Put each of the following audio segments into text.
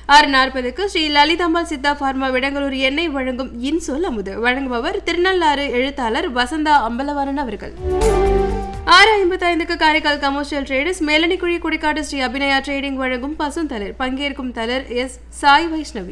ஆறு நாற்பதுக்கு ஸ்ரீ லலிதாம்பாள் சித்தா பார்மா விடங்கலூர் எண்ணெய் வழங்கும் இன்சொல் அமுது வழங்குபவர் திருநள்ளாறு எழுத்தாளர் வசந்தா அம்பலவாரன் அவர்கள் ஆறு ஐம்பத்தி ஐந்துக்கு Karaikal commercial traders Melanikuzhi Kudikadu Sri Abhinaya trading வழங்கும் பசுந்தலர் பங்கேற்கும் தலர் எஸ் சாய் வைஷ்ணவி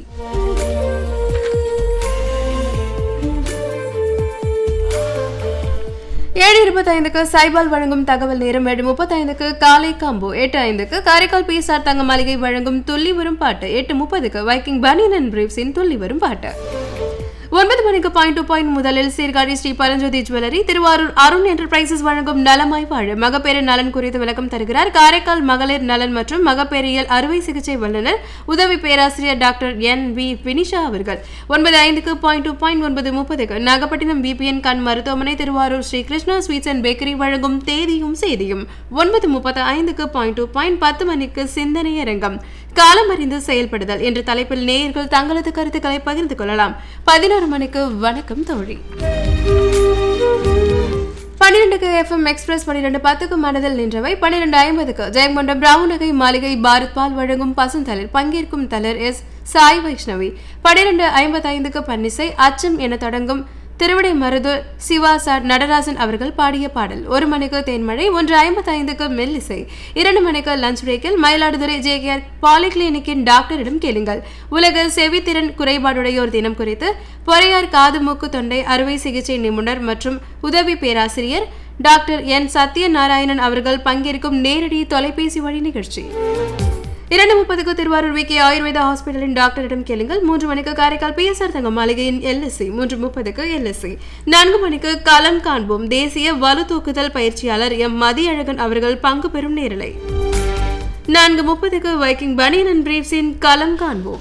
ஏழு இருபத்தைந்துக்கு சைபால் வழங்கும் தகவல் நேரம் ஏழு முப்பத்தைந்துக்கு காலை காம்போ எட்டு ஐந்துக்கு காரைக்கால் பிஎஸ்ஆர் தங்க மாளிகை வழங்கும் துள்ளி வரும் பாட்டு எட்டு முப்பதுக்கு வைக்கிங் பனியன் அண்ட் பிரீவ்ஸின் துள்ளி வரும் பாட்டு ஒன்பது மணிக்கு பாயிண்ட் டூ பாயிண்ட் முதலில் சீர்காழி ஸ்ரீ பரஞ்சோதி ஜுவல்லரி திருவாரூர் அருண் என்டர்பிரைசஸ் வழங்கும் நலமாய் வாழ மகப்பேறு நலன் குறித்து விளக்கம் தருகிறார் காரைக்கால் மகளிர் நலன் மற்றும் மகப்பேறியல் அறுவை சிகிச்சை வல்லுநர் உதவி பேராசிரியர் டாக்டர் என் வி வினிஷா அவர்கள் ஒன்பது ஐந்துக்கு பாயிண்ட் டூ பாயிண்ட் ஒன்பது முப்பதுக்கு நாகப்பட்டினம் பிபிஎன் கண் மருத்துவமனை Thiruvarur Sri Krishna sweets and bakery வழங்கும் தேதியும் செய்தியும் ஒன்பது முப்பத்து ஐந்துக்கு பாயிண்ட் டூ பாயிண்ட் பத்து மணிக்கு சிந்தனை அரங்கம் காலமறிந்து செயல்படுதல் என்ற தலைப்பில் நேயர்கள் தங்களது கருத்துக்களை பகிர்ந்து கொள்ளலாம் பதினோரு மணிக்கு வணக்கம் தோழி பன்னிரெண்டுக்கு எஃப்எம் எக்ஸ்பிரஸ் பன்னிரெண்டு பத்துக்கு மனதில் நின்றவை பன்னிரெண்டு ஐம்பதுக்கு ஜெயங்கொண்டம் பிரவுநகை மாளிகை பாரத் பால் வழங்கும் பசுந்தலர் பங்கேற்கும் தலர் எஸ் சாய் வைஷ்ணவி பன்னிரெண்டு ஐம்பத்தி ஐந்துக்கு பன்னிசை அச்சம் என தொடங்கும் திருவிடை மருது சிவா சார் நடராஜன் அவர்கள் பாடிய பாடல் ஒரு மணிக்கு தேன்மழை ஒன்று ஐம்பத்தி ஐந்துக்கு மெல்லிசை இரண்டு மணிக்கு லஞ்ச் பிரேக்கில் மயிலாடுதுறை ஜேகேஆர் பாலிகிளினிக்கின் டாக்டரிடம் கேளுங்கள் உலக செவித்திறன் குறைபாடுடையோர் தினம் குறித்து பொறையார் காது மூக்கு தொண்டை அறுவை சிகிச்சை நிபுணர் மற்றும் உதவி பேராசிரியர் டாக்டர் என் சத்யநாராயணன் அவர்கள் பங்கேற்கும் நேரடி தொலைபேசி வழி நிகழ்ச்சி இரண்டு முப்பதுக்கு திருவாரூர் வி கே ஆயுர்வேதா ஹாஸ்பிட்டலின் டாக்டரிடம் கேளுங்கள் மூன்று மணிக்கு காரைக்கால் பிஎஸ்ஆர் தங்க மாளிகையின் எல்எஸ்சி மூன்று முப்பதுக்கு எல்எஸ்சி நான்கு மணிக்கு களம் காண்போம் தேசிய வலு தூக்குதல் பயிற்சியாளர் எம் மதியழகன் அவர்கள் பங்கு பெறும் நேரலை நான்கு முப்பதுக்கு வைக்கிங் பனியன் அண்ட் பிரீவ்ஸின் களம் காண்போம்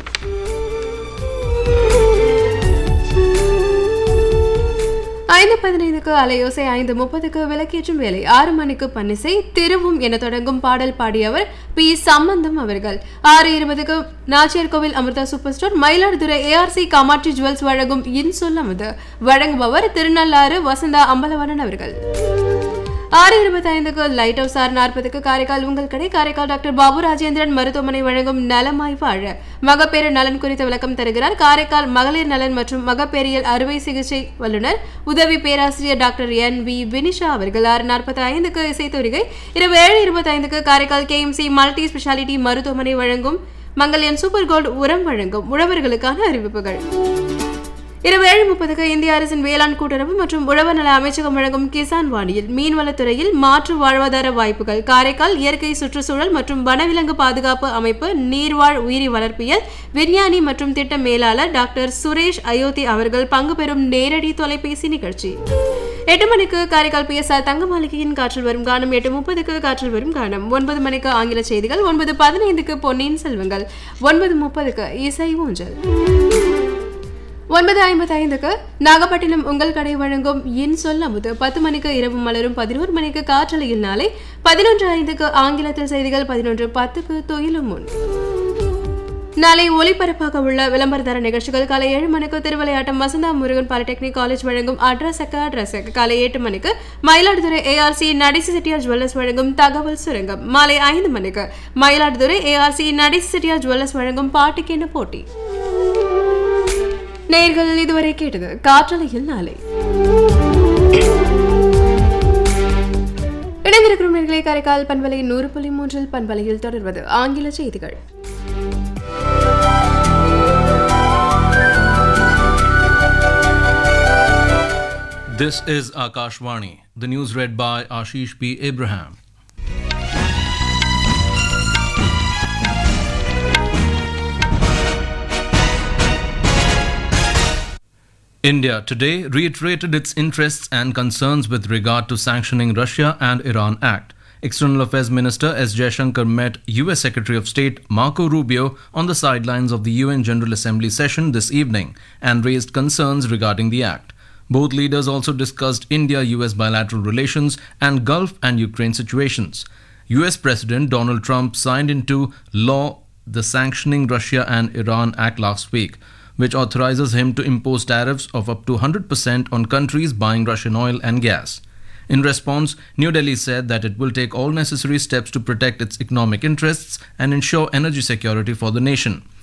ஐந்து பதினைந்துக்கு அலையோசை ஐந்து முப்பதுக்கு விளக்கேற்றும் வேலை ஆறு மணிக்கு பன்னிசை திருவும் என தொடங்கும் பாடல் பாடியவர் பி சம்பந்தம் அவர்கள் ஆறு இருபதுக்கு Nachiyar Koil Amirtha super store Mayiladuthurai ARC Kamatchi jewels வழங்கும் இன்சொல் அமுது வழங்குபவர் திருநள்ளாறு வசந்தா அம்பலவனன் அவர்கள் ஆறு இருபத்தி ஐந்துக்கு லைட் ஹவுஸ் ஆறு நாற்பதுக்கு காரைக்கால் உங்கள் கடை காரைக்கால் டாக்டர் பாபு ராஜேந்திரன் மருத்துவமனை வழங்கும் நலமாய் வாழ மகப்பேறு நலன் குறித்த விளக்கம் தருகிறார் காரைக்கால் மகளிர் நலன் மற்றும் மகப்பேறியல் அறுவை சிகிச்சை வல்லுநர் உதவி பேராசிரியர் டாக்டர் என் வி வினிஷா அவர்கள் ஆறு நாற்பத்தி ஐந்துக்கு இசைத்தொரிகை இரவு ஏழு இருபத்தி ஐந்துக்கு காரைக்கால் கேஎம்சி மல்டி ஸ்பெஷாலிட்டி மருத்துவமனை வழங்கும் மங்கல்யன் சூப்பர் கோல்டு உரம் வழங்கும் உழவர்களுக்கான அறிவிப்புகள் இரவு ஏழு முப்பதுக்கு இந்திய அரசின் வேளாண் கூட்டுறவு மற்றும் உழவர் நல அமைச்சகம் வழங்கும் கிசான் வாணியில் மீன்வளத்துறையில் மாற்று வாழ்வாதார வாய்ப்புகள் காரைக்கால் இயற்கை சுற்றுச்சூழல் மற்றும் வனவிலங்கு பாதுகாப்பு அமைப்பு நீர்வாழ் உயிரி வளர்ப்பியல் விஞ்ஞானி மற்றும் திட்ட மேலாளர் டாக்டர் சுரேஷ் அயோத்தி அவர்கள் பங்கு பெறும் நேரடி தொலைபேசி நிகழ்ச்சி எட்டு மணிக்கு காரைக்கால் பிஎஸ்ஆர் தங்க மாளிகையின் காற்றில் வரும் கானம் எட்டு முப்பதுக்கு காற்றில் வரும் கானம் ஒன்பது மணிக்கு ஆங்கில செய்திகள் ஒன்பது பதினைந்துக்கு பொன்னியின் செல்வங்கள் ஒன்பது முப்பதுக்கு இசை ஊஞ்சல் ஒன்பது ஐம்பத்தி ஐந்துக்கு நாகப்பட்டினம் உங்கள் கடை வழங்கும் இன் சொல் அமுது பத்து மணிக்கு இரவு மலரும் பதினோரு மணிக்கு காற்றலையில் நாளை பதினொன்று ஐந்துக்கு ஆங்கிலத்தில் செய்திகள் பதினொன்று பத்துக்கு தொயிலும் முன் நாளை ஒளிபரப்பாக உள்ள விளம்பரதார நிகழ்ச்சிகள் காலை ஏழு மணிக்கு திருவிளையாட்டம் வசந்தா முருகன் பாலிடெக்னிக் காலேஜ் வழங்கும் அட்ரஸக்க அட்ரஸக் காலை எட்டு மணிக்கு மயிலாடுதுறை ஏஆர்சி நடிசி செட்டியார் ஜுவல்லர்ஸ் வழங்கும் தகவல் சுரங்கம் மாலை ஐந்து மணிக்கு மயிலாடுதுறை ஏஆர்சி நடிசி செட்டியார் ஜுவல்லர்ஸ் வழங்கும் பாட்டுக்கென போட்டி நேர்கள் இதுவரை கேட்டது காற்றலையில் நாளை இணைந்திருக்கும் நேர்களை காரைக்கால் பண்பலை நூறு புள்ளி மூன்றில் பண்பலையில் தொடர்வது ஆங்கில செய்திகள் This is Akashvani. The news read by Ashish P. Abraham. India today reiterated its interests and concerns with regard to sanctioning Russia and Iran Act. External Affairs Minister S. Jaishankar met US Secretary of State Marco Rubio on the sidelines of the UN General Assembly session this evening and raised concerns regarding the act. Both leaders also discussed India US bilateral relations and Gulf and Ukraine situations. US President Donald Trump signed into law the Sanctioning Russia and Iran Act last week, which authorizes him to impose tariffs of up to 100% on countries buying Russian oil and gas. In response, New Delhi said that it will take all necessary steps to protect its economic interests and ensure energy security for the nation.